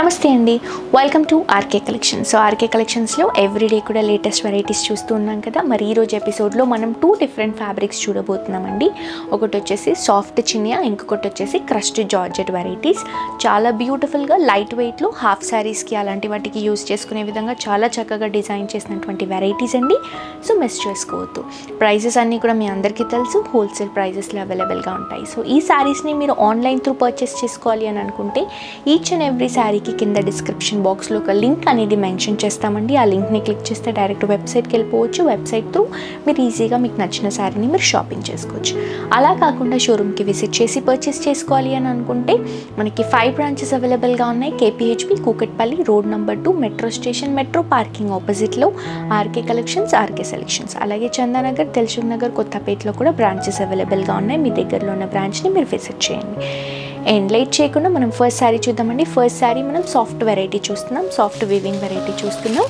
నమస్తే అండి welcome to RK collection so RK కలెక్షన్స్లో ఎవ్రీడే కూడా లేటెస్ట్ వెరైటీస్ చూస్తూ ఉన్నాం కదా మరి ఈరోజు ఎపిసోడ్లో మనం టూ డిఫరెంట్ ఫ్యాబ్రిక్స్ చూడబోతున్నామండి ఒకటి వచ్చేసి సాఫ్ట్ చినియా ఇంకొకటి వచ్చేసి క్రస్ట్ జార్జెట్ వెరైటీస్ చాలా బ్యూటిఫుల్గా లైట్ వెయిట్లో హాఫ్ శారీస్కి అలాంటి వాటికి యూస్ చేసుకునే విధంగా చాలా చక్కగా డిజైన్ చేసినటువంటి వెరైటీస్ అండి సో మిస్ చేసుకోవద్దు ప్రైజెస్ అన్నీ కూడా మీ అందరికీ తెలుసు హోల్సేల్ ప్రైజెస్లో అవైలబుల్గా ఉంటాయి సో ఈ శారీస్ని మీరు ఆన్లైన్ త్రూ పర్చేస్ చేసుకోవాలి అని అనుకుంటే ఈచ్ అండ్ ఎవ్రీ శారీకి కింద డిస్క్రిప్షన్ బాక్స్లో ఒక లింక్ అనేది మెన్షన్ చేస్తామండి ఆ లింక్ని క్లిక్ చేస్తే డైరెక్ట్ వెబ్సైట్కి వెళ్ళిపోవచ్చు వెబ్సైట్ త్రూ మీరు ఈజీగా మీకు నచ్చిన శారీని మీరు షాపింగ్ చేసుకోవచ్చు అలా కాకుండా షోరూమ్కి విజిట్ చేసి పర్చేస్ చేసుకోవాలి అని అనుకుంటే మనకి ఫైవ్ బ్రాంచెస్ అవైలబుల్గా ఉన్నాయి KPHB Kukatpally road number two metro station metro parking ఆపోజిట్లో ఆర్కే కలెక్షన్స్ ఆర్కే సెలెక్షన్స్ అలాగే చందానగర్ తెలుసుక్ నగర్ కొత్తపేటలో కూడా బ్రాంచెస్ అవైలబుల్గా ఉన్నాయి మీ దగ్గరలో ఉన్న బ్రాంచ్ని మీరు విజిట్ చేయండి అండ్ లేట్ చేయకుండా మనం ఫస్ట్ శారీ చూద్దామండి ఫస్ట్ శారీ మనం సాఫ్ట్ వెరైటీ చూస్తున్నాం సాఫ్ట్ వీవింగ్ వెరైటీ చూస్తున్నాం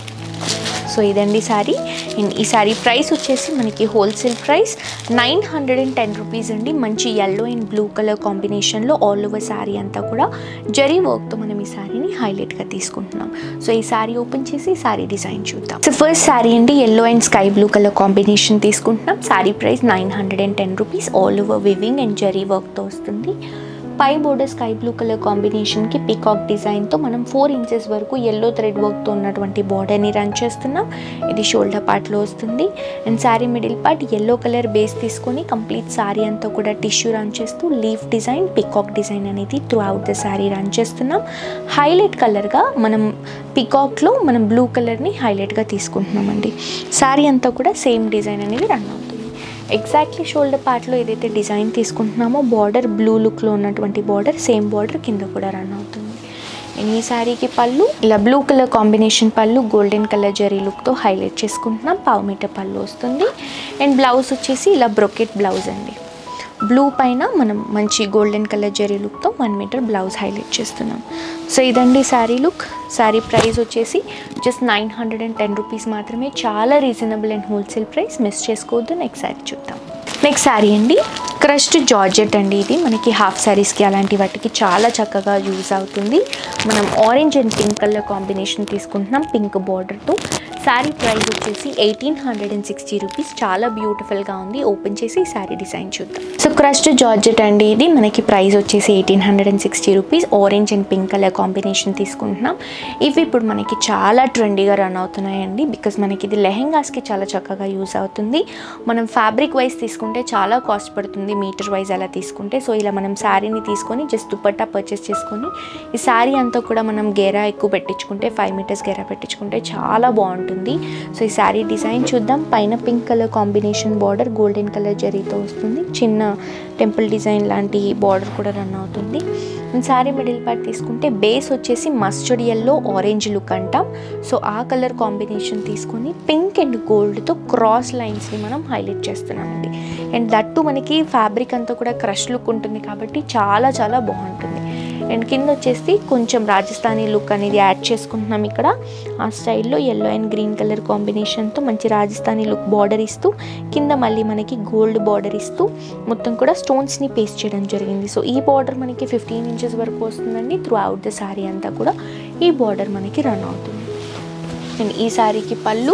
సో ఇదండి శారీ అండ్ ఈ శారీ ప్రైస్ వచ్చేసి మనకి wholesale price nine hundred and ten rupees అండి మంచి ఎల్లో అండ్ బ్లూ కలర్ కాంబినేషన్లో ఆల్ ఓవర్ శారీ అంతా కూడా జరీ వర్క్తో మనం ఈ శారీని హైలైట్గా తీసుకుంటున్నాం సో ఈ శారీ ఓపెన్ చేసి శారీ డిజైన్ చూద్దాం సో ఫస్ట్ శారీ అండి yellow and sky blue colour combination తీసుకుంటున్నాం sari price nine hundred and ten rupees all over weaving and zari వర్క్తో వస్తుంది పై బోర్డర్ స్కై బ్లూ కలర్ కాంబినేషన్కి పికాక్ డిజైన్తో మనం ఫోర్ ఇంచెస్ వరకు ఎల్లో థ్రెడ్ వర్క్తో ఉన్నటువంటి బార్డర్ని రన్ చేస్తున్నాం ఇది షోల్డర్ పార్ట్లో వస్తుంది and sari middle part yellow colour base తీసుకొని కంప్లీట్ శారీ అంతా కూడా టిష్యూ రన్ చేస్తూ లీఫ్ డిజైన్ పికాక్ డిజైన్ అనేది throughout the sari run చేస్తున్నాం హైలైట్ కలర్గా మనం పికాక్లో మనం బ్లూ కలర్ని హైలైట్గా తీసుకుంటున్నామండి శారీ అంతా కూడా సేమ్ డిజైన్ అనేది రన్ అవుతుంది ఎగ్జాక్ట్లీ షోల్డర్ పార్ట్లో ఏదైతే డిజైన్ తీసుకుంటున్నామో బార్డర్ బ్లూ లుక్లో ఉన్నటువంటి బార్డర్ సేమ్ బార్డర్ కింద కూడా రన్ అవుతుంది అండ్ ఈ శారీకి పళ్ళు ఇలా బ్లూ కలర్ కాంబినేషన్ పళ్ళు గోల్డెన్ కలర్ జరీ లుక్తో హైలైట్ చేసుకుంటున్నాం పావు మీటర్ పళ్ళు వస్తుంది అండ్ బ్లౌజ్ వచ్చేసి ఇలా బ్రొకెట్ బ్లౌజ్ అండి బ్లూ పైన మనం మంచి గోల్డెన్ కలర్ జరీ లుక్తో వన్ మీటర్ బ్లౌజ్ హైలైట్ చేస్తున్నాం సో ఇదండి శారీ లుక్ శారీ ప్రైస్ వచ్చేసి just nine hundred and ten rupees మాత్రమే చాలా reasonable and wholesale price miss చేసుకోవద్దు నెక్స్ట్ శారీ చూద్దాం నెక్స్ట్ శారీ అండి క్రస్ట్ జార్జెట్ అండి ఇది మనకి హాఫ్ శారీస్కి అలాంటి వాటికి చాలా చక్కగా యూజ్ అవుతుంది మనం orange and pink colour combination తీసుకుంటున్నాం పింక్ బార్డర్తో శారీ ప్రైస్ వచ్చేసి eighteen hundred and sixty rupees చాలా బ్యూటిఫుల్గా ఉంది ఓపెన్ చేసి ఈ శారీ డిజైన్ చూద్దాం సో క్రస్ట్ జార్జెట్ అండి ఇది మనకి ప్రైస్ వచ్చేసి eighteen hundred and sixty rupees orange and pink colour combination తీసుకుంటున్నాం ఇవి ఇప్పుడు మనకి చాలా ట్రెండీగా రన్ అవుతున్నాయండి బికాస్ మనకి ఇది లెహెంగాస్కి చాలా చక్కగా యూజ్ అవుతుంది మనం ఫ్యాబ్రిక్ వైజ్ తీసుకుంటే చాలా కాస్ట్ పడుతుంది మీటర్ వైజ్ అలా తీసుకుంటే సో ఇలా మనం శారీని తీసుకొని జస్ట్ దుపట్టా పర్చేస్ చేసుకొని ఈ శారీ అంతా కూడా మనం గేరా ఎక్కువ పెట్టించుకుంటే ఫైవ్ మీటర్స్ గేరా పెట్టించుకుంటే చాలా బాగుంటుంది సో ఈ శారీ డిజైన్ చూద్దాం పైన pink colour combination border golden colour జరీతో వస్తుంది చిన్న టెంపుల్ డిజైన్ లాంటి బార్డర్ కూడా రన్ అవుతుంది శారీ మిడిల్ పార్ట్ తీసుకుంటే బేస్ వచ్చేసి మస్టర్డ్ ఎల్లో ఆరెంజ్ లుక్ అంటాం సో ఆ కలర్ కాంబినేషన్ తీసుకొని పింక్ అండ్ గోల్డ్తో క్రాస్ లైన్స్ని మనం హైలైట్ చేస్తున్నామండి అండ్ దట్టు మనకి ఫ్యాబ్రిక్ అంతా కూడా క్రష్ లుక్ ఉంటుంది కాబట్టి చాలా చాలా బాగుంటుంది అండ్ కింద వచ్చేసి కొంచెం రాజస్థానీ లుక్ అనేది యాడ్ చేసుకుంటున్నాం ఇక్కడ ఆ స్టైల్లో ఎల్లో అండ్ గ్రీన్ కలర్ కాంబినేషన్తో మంచి రాజస్థానీ లుక్ బార్డర్ ఇస్తూ కింద మళ్ళీ మనకి గోల్డ్ బార్డర్ ఇస్తూ మొత్తం కూడా స్టోన్స్ని పేస్ట్ చేయడం జరిగింది సో ఈ బార్డర్ మనకి ఫిఫ్టీన్ ఇంచెస్ వరకు వస్తుందండి త్రూ అవుట్ ద శారీ అంతా కూడా ఈ బార్డర్ మనకి రన్ అవుతుంది అండ్ ఈ శారీకి పళ్ళు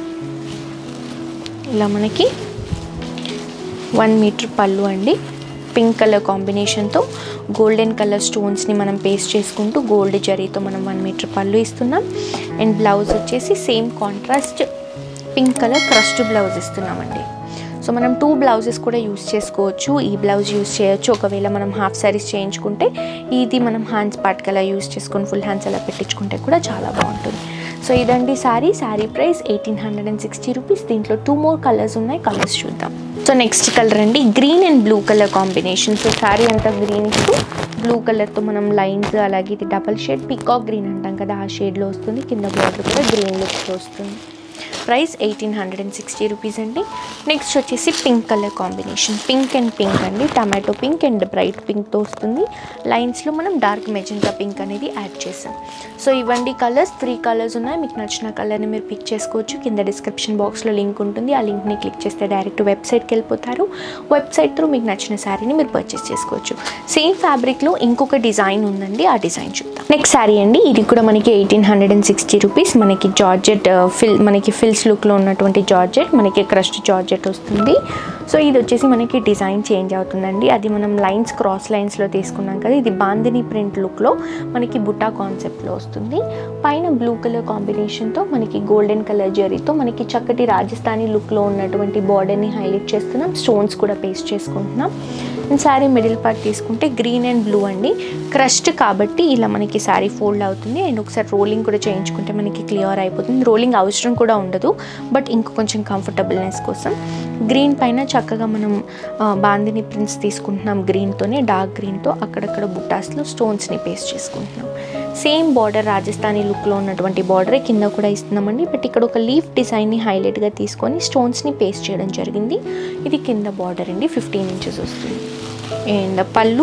ఇలా మనకి వన్ మీటర్ పళ్ళు అండి పింక్ కలర్ కాంబినేషన్తో గోల్డెన్ కలర్ స్టోన్స్ని మనం పేస్ట్ చేసుకుంటూ గోల్డ్ జరీతో మనం వన్ మీటర్ పళ్ళు ఇస్తున్నాం అండ్ బ్లౌజ్ వచ్చేసి same contrast pink colour crushed blouse ఇస్తున్నామండి సో మనం టూ బ్లౌజెస్ కూడా యూస్ చేసుకోవచ్చు ఈ బ్లౌజ్ యూస్ చేయొచ్చు ఒకవేళ మనం హాఫ్ శారీస్ చేయించుకుంటే ఇది మనం హ్యాండ్స్ పార్ట్కి అలా యూస్ చేసుకొని ఫుల్ హ్యాండ్స్ అలా పెట్టించుకుంటే కూడా చాలా బాగుంటుంది సో ఇదండి sari sari price eighteen hundred and sixty rupees దీంట్లో టూ మోర్ కలర్స్ ఉన్నాయి కలర్స్ చూద్దాం సో నెక్స్ట్ కలర్ అండి green and blue colour combination so sari అంతా గ్రీన్ ఇస్తూ బ్లూ కలర్తో మనం లైన్స్ అలాగే ఇది డబల్ షేడ్ పికాక్ గ్రీన్ అంటాం కదా ఆ షేడ్లో వస్తుంది కింద బార్డర్ కూడా గ్రీన్ లుక్తో వస్తుంది price eighteen hundred and sixty rupees అండి నెక్స్ట్ వచ్చేసి pink colour combination pink and pink అండి టమాటో పింక్ అండ్ బ్రైట్ పింక్తో వస్తుంది లైన్స్లో మనం డార్క్ మెజెంటా పింక్ అనేది యాడ్ చేసాం సో ఇవండి కలర్స్ త్రీ కలర్స్ ఉన్నాయి మీకు నచ్చిన కలర్ని మీరు పిక్ చేసుకోవచ్చు కింద డిస్క్రిప్షన్ బాక్స్లో లింక్ ఉంటుంది ఆ లింక్ని క్లిక్ చేస్తే డైరెక్ట్ వెబ్సైట్కి వెళ్ళిపోతారు వెబ్సైట్ త్రూ మీకు నచ్చిన శారీని మీరు పర్చేస్ చేసుకోవచ్చు సేమ్ ఫ్యాబ్రిక్లో ఇంకొక డిజైన్ ఉందండి ఆ డిజైన్ చూద్దాం నెక్స్ట్ శారీ అండి ఇది కూడా మనకి eighteen hundred and sixty rupees మనకి జార్జెట్ ఫిల్ మనకి ఫిల్స్ లుక్లో ఉన్నటువంటి జార్జెట్ మనకి క్రస్ట్ జార్జెట్ వస్తుంది సో ఇది వచ్చేసి మనకి డిజైన్ చేంజ్ అవుతుందండి అది మనం లైన్స్ క్రాస్ లైన్స్లో తీసుకున్నాం కదా ఇది బాందిని ప్రింట్ లుక్లో మనకి బుట్టా కాన్సెప్ట్లో వస్తుంది పైన బ్లూ కలర్ కాంబినేషన్తో మనకి గోల్డెన్ కలర్ జరీతో మనకి చక్కటి రాజస్థానీ లుక్లో ఉన్నటువంటి బార్డర్ని హైలైట్ చేస్తున్నాం స్టోన్స్ కూడా పేస్ట్ చేసుకుంటున్నాం అండ్ శారీ మిడిల్ పార్ట్ తీసుకుంటే గ్రీన్ అండ్ బ్లూ అండి క్రస్ట్ కాబట్టి ఇలా మనకి శారీ ఫోల్డ్ అవుతుంది అండ్ ఒకసారి రోలింగ్ కూడా చేయించుకుంటే మనకి క్లియర్ అయిపోతుంది రోలింగ్ అవసరం కూడా ఉండదు బట్ ఇంకో కొంచెం కంఫర్టబుల్నెస్ కోసం గ్రీన్ పైన చక్కగా మనం ఆ, బాందిని ప్రింట్స్ తీసుకుంటున్నాం గ్రీన్తోనే డార్క్ గ్రీన్తో అక్కడక్కడ బుట్టాస్లో స్టోన్స్ని పేస్ట్ చేసుకుంటున్నాం సేమ్ బార్డర్ రాజస్థానీ లుక్లో ఉన్నటువంటి బార్డరే కింద కూడా ఇస్తున్నామండి బట్ ఇక్కడ ఒక లీఫ్ డిజైన్ని హైలైట్గా తీసుకొని స్టోన్స్ని పేస్ట్ చేయడం జరిగింది ఇది కింద బార్డర్ అండి ఫిఫ్టీన్ ఇంచెస్ వస్తుంది అండ్ పళ్ళు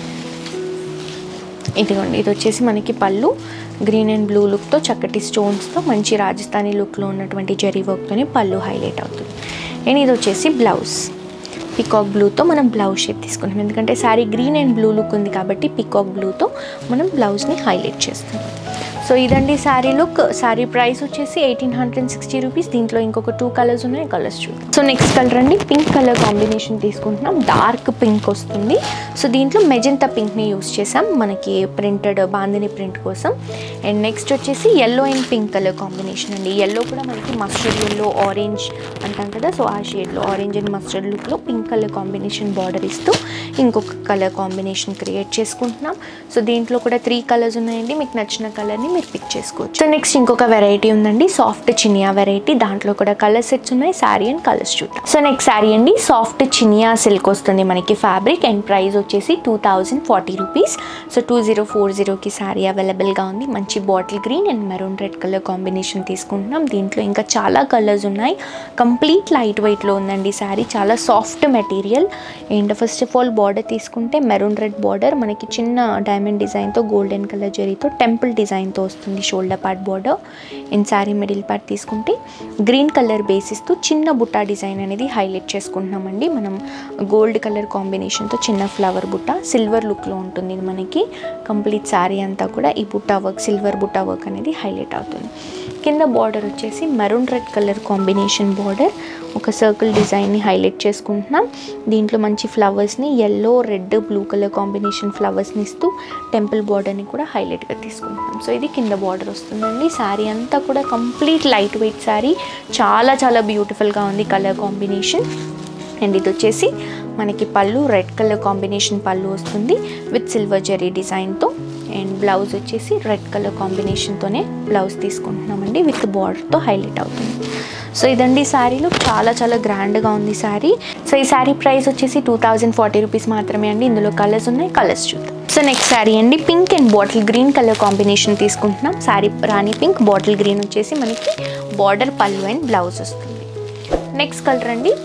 ఇదిగోండి ఇది వచ్చేసి మనకి పళ్ళు గ్రీన్ అండ్ బ్లూ లుక్తో చక్కటి స్టోన్స్తో మంచి రాజస్థానీ లుక్లో ఉన్నటువంటి జరీ వర్క్తోనే పళ్ళు హైలైట్ అవుతుంది అండ్ ఇది వచ్చేసి బ్లౌజ్ పికాక్ బ్లూతో మనం బ్లౌజ్ షేప్ తీసుకుంటాం ఎందుకంటే sari green and blue look ఉంది కాబట్టి పికాక్ బ్లూతో మనం బ్లౌజ్ని హైలైట్ చేస్తాం సో ఇదండి శారీ లుక్ శారీ ప్రైస్ వచ్చేసి eighteen hundred and sixty rupees దీంట్లో ఇంకొక టూ కలర్స్ ఉన్నాయి కలర్స్ చూద్దాం సో నెక్స్ట్ కలర్ అండి పింక్ కలర్ కాంబినేషన్ తీసుకుంటున్నాం డార్క్ పింక్ వస్తుంది సో దీంట్లో మెజెంతా పింక్ని యూస్ చేసాం మనకి ప్రింటెడ్ బాందిని ప్రింట్ కోసం అండ్ నెక్స్ట్ వచ్చేసి yellow and pink colour combination అండి ఎల్లో కూడా మనకి మస్టర్డ్ ఎల్లో ఆరెంజ్ అంటాం కదా సో ఆ షేడ్లో ఆరెంజ్ అండ్ మస్టర్డ్ లుక్లో పింక్ కలర్ కాంబినేషన్ బార్డర్ ఇస్తూ ఇంకొక కలర్ కాంబినేషన్ క్రియేట్ చేసుకుంటున్నాం సో దీంట్లో కూడా త్రీ కలర్స్ ఉన్నాయండి మీకు నచ్చిన కలర్ని మీరు పిక్ చేసుకోవచ్చు సో నెక్స్ట్ ఇంకొక వెరైటీ ఉందండి సాఫ్ట్ చినియా వెరైటీ దాంట్లో కూడా కలర్ సెట్స్ ఉన్నాయి శారీ అండ్ కలర్స్ చూద్దాం సో నెక్స్ట్ శారీ అండి సాఫ్ట్ చినియా సిల్క్ వస్తుంది మనకి ఫ్యాబ్రిక్ అండ్ ప్రైస్ వచ్చేసి two thousand forty rupees so two zero four జీరోకి శారీ అవైలబుల్గా ఉంది మంచి bottle green and maroon red colour combination తీసుకుంటున్నాం దీంట్లో ఇంకా చాలా కలర్స్ ఉన్నాయి కంప్లీట్ లైట్ వెయిట్లో ఉందండి శారీ చాలా soft material and first of all border తీసుకుంటే మెరూన్ రెడ్ బార్డర్ మనకి చిన్న డైమండ్ డిజైన్తో గోల్డెన్ కలర్ జరీతో టెంపుల్ డిజైన్తో వస్తుంది shoulder part border and sari middle part తీసుకుంటే గ్రీన్ కలర్ బేసిస్తో చిన్న బుట్ట డిజైన్ అనేది హైలైట్ చేసుకుంటున్నామండి మనం గోల్డ్ కలర్ కాంబినేషన్తో చిన్న ఫ్లవర్ బుట్ట సిల్వర్ లుక్లో ఉంటుంది ఇది మనకి కంప్లీట్ శారీ అంతా కూడా ఈ బుట్ట వర్క్ సిల్వర్ బుట్ట వర్క్ అనేది హైలైట్ అవుతుంది కింద బార్డర్ వచ్చేసి maroon red colour combination border ఒక సర్కిల్ డిజైన్ని హైలైట్ చేసుకుంటున్నాం దీంట్లో మంచి ఫ్లవర్స్ని yellow red blue colour combination ఫ్లవర్స్ని ఇస్తూ టెంపుల్ బార్డర్ని కూడా హైలైట్గా తీసుకుంటున్నాం సో ఇది కింద బార్డర్ వస్తుందండి శారీ అంతా కూడా కంప్లీట్ లైట్ వెయిట్ శారీ చాలా చాలా బ్యూటిఫుల్గా ఉంది కలర్ కాంబినేషన్ అండ్ ఇది వచ్చేసి మనకి పళ్ళు రెడ్ కలర్ కాంబినేషన్ పళ్ళు వస్తుంది విత్ సిల్వర్ జరీ డిజైన్తో అండ్ బ్లౌజ్ వచ్చేసి రెడ్ కలర్ కాంబినేషన్తోనే బ్లౌజ్ తీసుకుంటున్నామండి విత్ బార్డర్తో హైలైట్ అవుతుంది సో ఇదండి శారీలో చాలా చాలా గ్రాండ్గా ఉంది శారీ సో ఈ శారీ ప్రైస్ వచ్చేసి టూ థౌజండ్ ఫార్టీ రూపీస్ మాత్రమే అండి ఇందులో కలర్స్ ఉన్నాయి కలర్స్ చూద్దాం సో నెక్స్ట్ శారీ అండి pink and bottle green colour combination తీసుకుంటున్నాం శారీ రాణి పింక్ బాటిల్ గ్రీన్ వచ్చేసి మనకి బార్డర్ పళ్ళు అండ్ బ్లౌజ్ వస్తుంది నెక్స్ట్ కలర్ అండి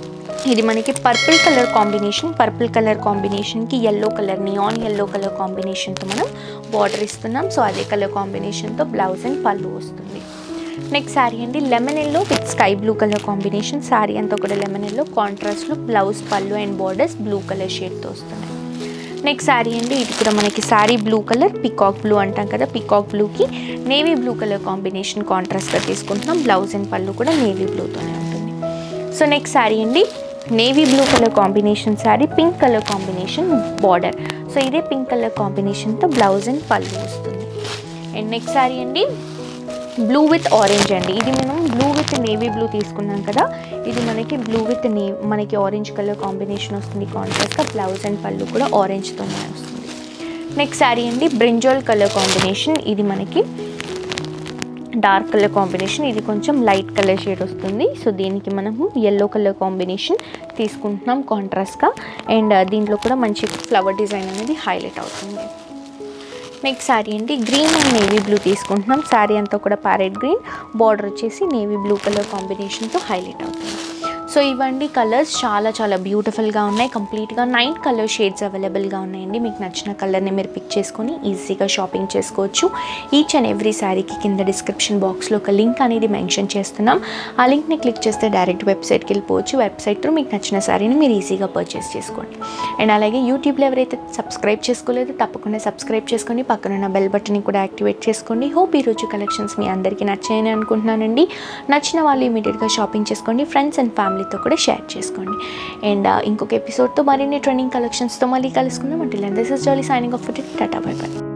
ఇది మనకి purple colour combination purple colour కాంబినేషన్కి yellow colour neon yellow colour కాంబినేషన్తో మనం బార్డర్ ఇస్తున్నాం సో అదే కలర్ కాంబినేషన్తో బ్లౌజ్ అండ్ పళ్ళు వస్తుంది నెక్స్ట్ శారీ అండి lemon yellow with sky blue colour combination sari అంతా కూడా లెమన్ ఎల్లో కాంట్రాస్ట్లో బ్లౌజ్ పళ్ళు అండ్ బార్డర్స్ బ్లూ కలర్ షేడ్తో వస్తున్నాయి నెక్స్ట్ శారీ అండి ఇది కూడా మనకి sari blue colour peacock blue అంటాం కదా పికాక్ బ్లూకి నేవీ బ్లూ కలర్ కాంబినేషన్ కాంట్రాస్ట్గా తీసుకుంటున్నాం బ్లౌజ్ అండ్ పళ్ళు కూడా నేవీ బ్లూతోనే ఉంటుంది సో నెక్స్ట్ శారీ అండి navy blue colour combination sari pink colour combination border so ఇదే పింక్ కలర్ కాంబినేషన్తో బ్లౌజ్ అండ్ పళ్ళు వస్తుంది అండ్ నెక్స్ట్ శారీ అండి బ్లూ విత్ ఆరెంజ్ అండి ఇది మనం బ్లూ విత్ నేవీ బ్లూ తీసుకున్నాం కదా ఇది మనకి బ్లూ విత్ నే మనకి ఆరెంజ్ కలర్ కాంబినేషన్ వస్తుంది కాంట్రాస్ట్గా బ్లౌజ్ అండ్ పళ్ళు కూడా ఆరెంజ్తోనే వస్తుంది నెక్స్ట్ శారీ అండి బ్రింజాల్ కలర్ కాంబినేషన్ ఇది మనకి డార్క్ కలర్ కాంబినేషన్ ఇది కొంచెం లైట్ కలర్ షేడ్ వస్తుంది సో దీనికి మనము ఎల్లో కలర్ కాంబినేషన్ తీసుకుంటున్నాం కాంట్రాస్ట్గా అండ్ దీంట్లో కూడా మంచి ఫ్లవర్ డిజైన్ అనేది హైలైట్ అవుతుంది నెక్స్ట్ శారీ అండి గ్రీన్ అండ్ నేవీ బ్లూ తీసుకుంటున్నాం శారీ అంతా కూడా ప్యారెట్ గ్రీన్ బార్డర్ వచ్చేసి నేవీ బ్లూ కలర్ కాంబినేషన్తో హైలైట్ అవుతుంది సో ఇవండి కలర్స్ చాలా చాలా బ్యూటిఫుల్గా ఉన్నాయి కంప్లీట్గా నైన్ కలర్ షేడ్స్ అవైలబుల్గా ఉన్నాయండి మీకు నచ్చిన కలర్ని మీరు పిక్ చేసుకొని ఈజీగా షాపింగ్ చేసుకోవచ్చు ఈచ్ అండ్ ఎవ్రీ శారీకి కింద డిస్క్రిప్షన్ బాక్స్లో ఒక లింక్ అనేది మెన్షన్ చేస్తున్నాం ఆ లింక్ని క్లిక్ చేస్తే డైరెక్ట్ వెబ్సైట్కి వెళ్ళిపోవచ్చు వెబ్సైట్ త్రూ మీకు నచ్చిన శారీని మీరు ఈజీగా పర్చేస్ చేసుకోండి అండ్ అలాగే యూట్యూబ్లో ఎవరైతే సబ్స్క్రైబ్ చేసుకోలేదో తప్పకుండా సబ్స్క్రైబ్ చేసుకొని పక్కనున్న బెల్ బటన్ని కూడా యాక్టివేట్ చేసుకోండి హోప్ ఈరోజు కలెక్షన్స్ మీ అందరికీ నచ్చాయని అనుకుంటున్నానండి నచ్చిన వాళ్ళు ఇమీడియట్గా షాపింగ్ చేసుకోండి ఫ్రెండ్స్ అండ్ ఫ్యామిలీతో కూడా షేర్ చేసుకోండి అండ్ ఇంకొక ఎపిసోడ్తో మరిన్ని ట్రెండింగ్ కలెక్షన్స్తో మళ్ళీ కలుసుకుందాం అంటే this is Jolly signing off tata bye by